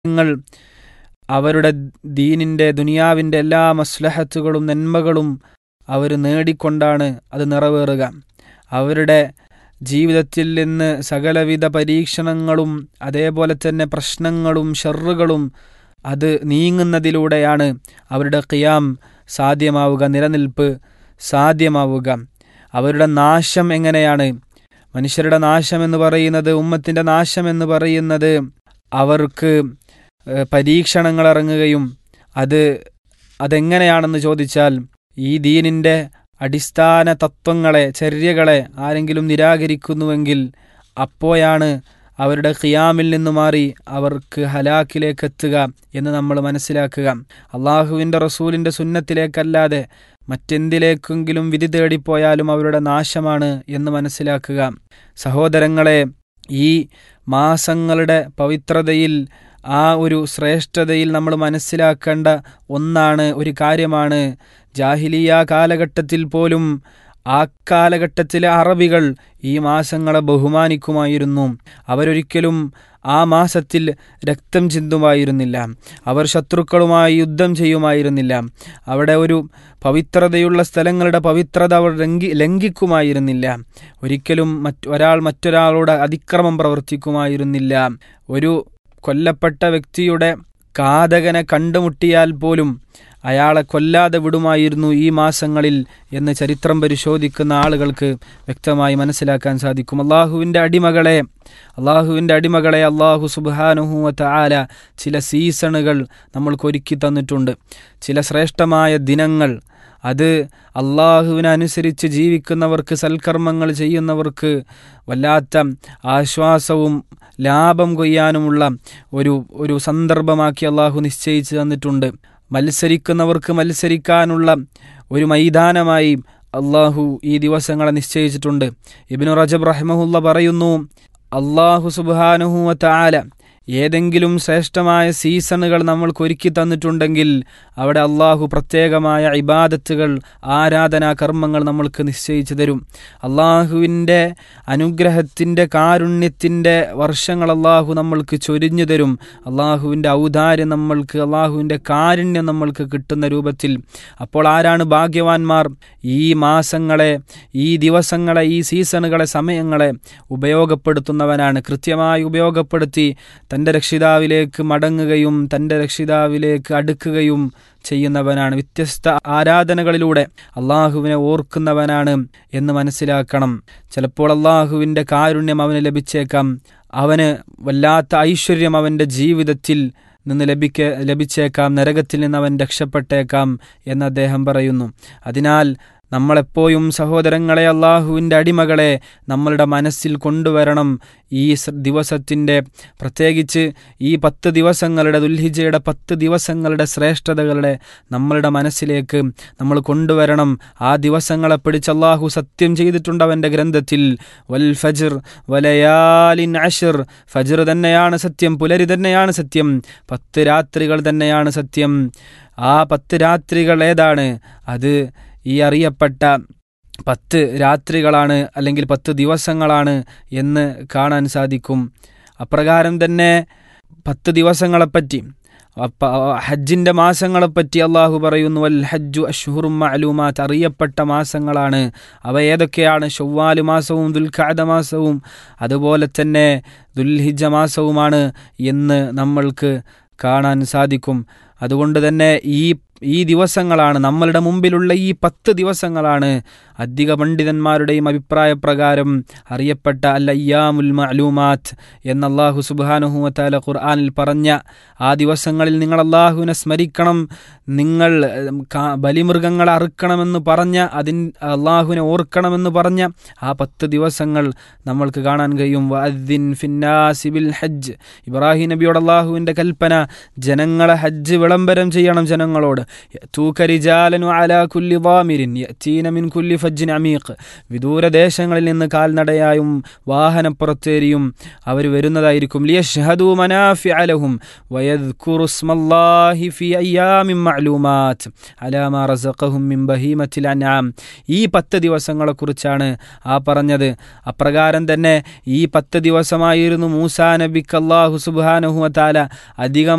ങ്ങൾ അവരുടെ ദീനിൻ്റെ ദുനിയാവിൻ്റെ എല്ലാ മസ്ലഹത്തുകളും നന്മകളും അവർ നേടിക്കൊണ്ടാണ് അത് നിറവേറുക അവരുടെ ജീവിതത്തിൽ നിന്ന് സകലവിധ പരീക്ഷണങ്ങളും അതേപോലെ തന്നെ പ്രശ്നങ്ങളും ഷെറുകളും അത് നീങ്ങുന്നതിലൂടെയാണ് അവരുടെ ഖിയാം സാധ്യമാവുക നിലനിൽപ്പ് സാധ്യമാവുക അവരുടെ നാശം എങ്ങനെയാണ് മനുഷ്യരുടെ നാശം എന്ന് പറയുന്നത് ഉമ്മത്തിൻ്റെ നാശം എന്ന് പറയുന്നത് അവർക്ക് പരീക്ഷണങ്ങൾ ഇറങ്ങുകയും അത് അതെങ്ങനെയാണെന്ന് ചോദിച്ചാൽ ഈ ദീനിൻ്റെ അടിസ്ഥാന തത്വങ്ങളെ ചര്യകളെ ആരെങ്കിലും നിരാകരിക്കുന്നുവെങ്കിൽ അപ്പോഴാണ് അവരുടെ ഖിയാമിൽ നിന്ന് മാറി അവർക്ക് ഹലാക്കിലേക്ക് എത്തുക എന്ന് നമ്മൾ മനസ്സിലാക്കുക അള്ളാഹുവിൻ്റെ റസൂലിൻ്റെ സുന്നത്തിലേക്കല്ലാതെ മറ്റെന്തിലേക്കെങ്കിലും വിധി തേടിപ്പോയാലും അവരുടെ നാശമാണ് എന്ന് മനസ്സിലാക്കുക സഹോദരങ്ങളെ ഈ മാസങ്ങളുടെ പവിത്രതയിൽ ആ ഒരു ശ്രേഷ്ഠതയിൽ നമ്മൾ മനസ്സിലാക്കേണ്ട ഒന്നാണ് ഒരു കാര്യമാണ് ജാഹിലിയ കാലഘട്ടത്തിൽ പോലും ആ കാലഘട്ടത്തിലെ അറബികൾ ഈ മാസങ്ങളെ ബഹുമാനിക്കുമായിരുന്നു അവരൊരിക്കലും ആ മാസത്തിൽ രക്തം ചിന്തുമായിരുന്നില്ല അവർ ശത്രുക്കളുമായി യുദ്ധം ചെയ്യുമായിരുന്നില്ല അവിടെ ഒരു പവിത്രതയുള്ള സ്ഥലങ്ങളുടെ പവിത്രത അവർ ലംഘി ലംഘിക്കുമായിരുന്നില്ല ഒരിക്കലും മറ്റ് ഒരാൾ മറ്റൊരാളോട് അതിക്രമം പ്രവർത്തിക്കുമായിരുന്നില്ല ഒരു കൊല്ലപ്പെട്ട വ്യക്തിയുടെ കാതകനെ കണ്ടുമുട്ടിയാൽ പോലും അയാളെ കൊല്ലാതെ വിടുമായിരുന്നു ഈ മാസങ്ങളിൽ എന്ന് ചരിത്രം പരിശോധിക്കുന്ന ആളുകൾക്ക് വ്യക്തമായി മനസ്സിലാക്കാൻ സാധിക്കും അള്ളാഹുവിൻ്റെ അടിമകളെ അള്ളാഹുവിൻ്റെ അടിമകളെ അള്ളാഹു സുബാനുഹൂവത്ത ആല ചില സീസണുകൾ നമ്മൾക്ക് ഒരുക്കി തന്നിട്ടുണ്ട് ചില ശ്രേഷ്ഠമായ ദിനങ്ങൾ അത് അള്ളാഹുവിനനുസരിച്ച് ജീവിക്കുന്നവർക്ക് സൽക്കർമ്മങ്ങൾ ചെയ്യുന്നവർക്ക് വല്ലാത്ത ആശ്വാസവും ലാഭം കൊയ്യാനുമുള്ള ഒരു ഒരു സന്ദർഭമാക്കി അള്ളാഹു നിശ്ചയിച്ചു തന്നിട്ടുണ്ട് മത്സരിക്കുന്നവർക്ക് മത്സരിക്കാനുള്ള ഒരു മൈതാനമായി അള്ളാഹു ഈ ദിവസങ്ങളെ നിശ്ചയിച്ചിട്ടുണ്ട് ഇബിനു റജബ് റഹ്മഹുല്ല പറയുന്നു അള്ളാഹു സുബാനുഹുവത്ത ആല ഏതെങ്കിലും ശ്രേഷ്ഠമായ സീസണുകൾ നമ്മൾക്ക് ഒരുക്കി തന്നിട്ടുണ്ടെങ്കിൽ അവിടെ അള്ളാഹു പ്രത്യേകമായ ഇബാദത്തുകൾ ആരാധനാ കർമ്മങ്ങൾ നമ്മൾക്ക് നിശ്ചയിച്ചു തരും അള്ളാഹുവിൻ്റെ അനുഗ്രഹത്തിൻ്റെ കാരുണ്യത്തിൻ്റെ വർഷങ്ങൾ അള്ളാഹു നമ്മൾക്ക് ചൊരിഞ്ഞു തരും അള്ളാഹുവിൻ്റെ ഔദാര്യം നമ്മൾക്ക് അള്ളാഹുവിൻ്റെ കാരുണ്യം നമ്മൾക്ക് കിട്ടുന്ന രൂപത്തിൽ അപ്പോൾ ആരാണ് ഭാഗ്യവാന്മാർ ഈ മാസങ്ങളെ ഈ ദിവസങ്ങളെ ഈ സീസണുകളെ സമയങ്ങളെ ഉപയോഗപ്പെടുത്തുന്നവനാണ് കൃത്യമായി ഉപയോഗപ്പെടുത്തി തൻ്റെ രക്ഷിതാവിലേക്ക് മടങ്ങുകയും തൻ്റെ രക്ഷിതാവിലേക്ക് അടുക്കുകയും ചെയ്യുന്നവനാണ് വ്യത്യസ്ത ആരാധനകളിലൂടെ അള്ളാഹുവിനെ ഓർക്കുന്നവനാണ് എന്ന് മനസ്സിലാക്കണം ചിലപ്പോൾ അള്ളാഹുവിൻ്റെ കാരുണ്യം അവന് ലഭിച്ചേക്കാം അവന് വല്ലാത്ത ഐശ്വര്യം അവൻ്റെ ജീവിതത്തിൽ നിന്ന് ലഭിക്ക ലഭിച്ചേക്കാം നരകത്തിൽ നിന്ന് അവൻ രക്ഷപ്പെട്ടേക്കാം എന്ന് അദ്ദേഹം പറയുന്നു അതിനാൽ നമ്മളെപ്പോഴും സഹോദരങ്ങളെ അള്ളാഹുവിൻ്റെ അടിമകളെ നമ്മളുടെ മനസ്സിൽ കൊണ്ടുവരണം ഈ ദിവസത്തിൻ്റെ പ്രത്യേകിച്ച് ഈ പത്ത് ദിവസങ്ങളുടെ ദുൽഹിജയുടെ പത്ത് ദിവസങ്ങളുടെ ശ്രേഷ്ഠതകളുടെ നമ്മളുടെ മനസ്സിലേക്ക് നമ്മൾ കൊണ്ടുവരണം ആ ദിവസങ്ങളെ പിടിച്ച് അള്ളാഹു സത്യം ചെയ്തിട്ടുണ്ട് അവൻ്റെ ഗ്രന്ഥത്തിൽ വൽ ഫജിർ വലയാലിൻ അഷിർ ഫജിർ തന്നെയാണ് സത്യം പുലരി തന്നെയാണ് സത്യം പത്ത് രാത്രികൾ തന്നെയാണ് സത്യം ആ പത്ത് രാത്രികൾ ഏതാണ് അത് ഈ അറിയപ്പെട്ട പത്ത് രാത്രികളാണ് അല്ലെങ്കിൽ പത്ത് ദിവസങ്ങളാണ് എന്ന് കാണാൻ സാധിക്കും അപ്രകാരം തന്നെ പത്ത് ദിവസങ്ങളെപ്പറ്റി ഹജ്ജിൻ്റെ മാസങ്ങളെപ്പറ്റി അള്ളാഹു പറയുന്നു വൽ ഹജ്ജു അഷ്ഹുറും അലൂമാത്ത് അറിയപ്പെട്ട മാസങ്ങളാണ് അവ ഏതൊക്കെയാണ് ഷൊവ്വാല് മാസവും ദുൽഖാദ മാസവും അതുപോലെ തന്നെ ദുൽഹിജ മാസവുമാണ് എന്ന് നമ്മൾക്ക് കാണാൻ സാധിക്കും അതുകൊണ്ട് തന്നെ ഈ ഈ ദിവസങ്ങളാണ് നമ്മളുടെ മുമ്പിലുള്ള ഈ പത്ത് ദിവസങ്ങളാണ് അധിക പണ്ഡിതന്മാരുടെയും അഭിപ്രായ പ്രകാരം അറിയപ്പെട്ട അൽ അയ്യാമുൽ മഅലൂമാത്ത് എന്ന അള്ളാഹു സുബാനുഹുമത്താല ഖുർആാനിൽ പറഞ്ഞ ആ ദിവസങ്ങളിൽ നിങ്ങൾ അള്ളാഹുവിനെ സ്മരിക്കണം നിങ്ങൾ ബലിമൃഗങ്ങളെ അറുക്കണമെന്ന് പറഞ്ഞ അതിൻ അള്ളാഹുവിനെ ഓർക്കണമെന്ന് പറഞ്ഞ ആ പത്ത് ദിവസങ്ങൾ നമ്മൾക്ക് കാണാൻ കഴിയും വഅദ്ദിൻ ഫിന്നാസിബിൽ ഹജ്ജ് ഇബ്രാഹിം നബിയോട് അള്ളാഹുവിൻ്റെ കൽപ്പന ജനങ്ങളെ ഹജ്ജ് വിളംബരം ചെയ്യണം ജനങ്ങളോട് യഅ്തൂക റിജാലൻ വഅലാ കുല്ലി ളാമിരിൻ യഅ്തീന മിൻ കുല്ലി ഫജ്ജിൻ അമീഖ് വിദൂര ദേശങ്ങളിൽ നിന്ന് കാൽനടയായും വാഹനപ്പുറത്തേറിയും അവർ വരുന്നതായിരിക്കും ലിയഷ്ഹദു മനാഫിഅ ലഹും വയദ്കുറു സ്മല്ലാഹി ഫി അയ്യാമിൻ മഅലൂമാത്ത് അലാ മാ റസഖഹും മിൻ ബഹീമത്തിൽ അൻആം ഈ പത്ത് ദിവസങ്ങളെക്കുറിച്ചാണ് ആ പറഞ്ഞത് അപ്രകാരം തന്നെ ഈ പത്ത് ദിവസമായിരുന്നു മൂസാ നബിക്ക് അല്ലാഹു സുബ്ഹാനഹു വതആല അധികം